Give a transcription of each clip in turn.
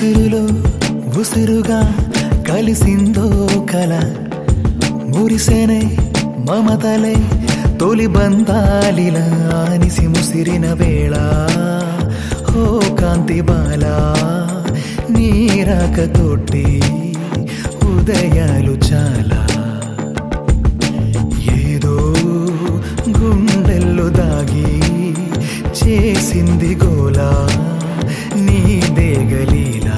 ఉసురులో ఉసురుగా కలిసిందో కల మురిసేనే మమతలే తొలి బంధాలిలా ఆనిసి ముసిరిన వేళ ఓ కాంతి బాల నీరాకతోటి ఉదయాలు చాలా ఏదో గుండెల్లో దాగి చేసింది గోలా నీదే గలీలా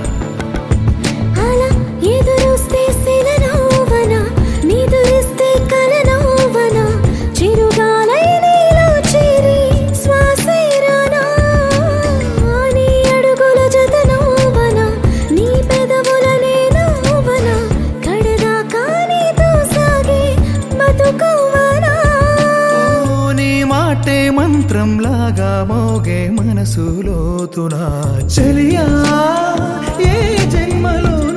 అలా ఎదురొస్తే శిలనవ్వన, నిదురిస్తే కలనవ్వన, చిరుగాలై నీలో చేరి శ్వాసైరానా. నీ అడుగుల జతనవ్వన, నీ పెదవులనే నవ్వన, కడదాకా నీతో సాగే బతుకవ్వనా. ఓ, నీ మాటే మంత్రం లాగా మోగే మనసులోతునా చెలియా ఏ జన్మలో